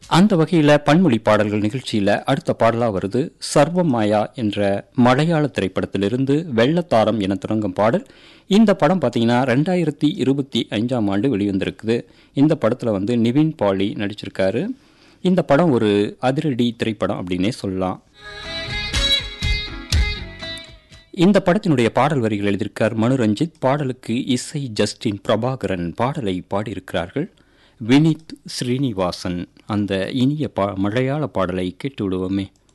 அந்த வகையில் பன்மொழி பாடல்கள் நிகழ்ச்சியில் அடுத்த பாடலாக வருது சர்வம் மாயா என்ற மலையாள திரைப்படத்திலிருந்து வெள்ளத்தாரம் என தொடங்கும் பாடல் இந்த படம் பார்த்தீங்கன்னா ரெண்டாயிரத்தி இருபத்தி அஞ்சாம் ஆண்டு வெளிவந்திருக்குது இந்த படத்தில் வந்து நிவின் பாலி நடிச்சிருக்காரு இந்த படம் ஒரு அதிரடி திரைப்படம் அப்படின்னே சொல்லலாம் இந்த படத்தினுடைய பாடல் வரிகள் எழுதியிருக்கார் மனு ரஞ்சித் பாடலுக்கு இசை ஜஸ்டின் பிரபாகரன் பாடலை பாடியிருக்கிறார்கள் வினித் ஸ்ரீனிவாசன் அந்த இனிய பா மலையாள பாடலை கேட்டு விடுவோமே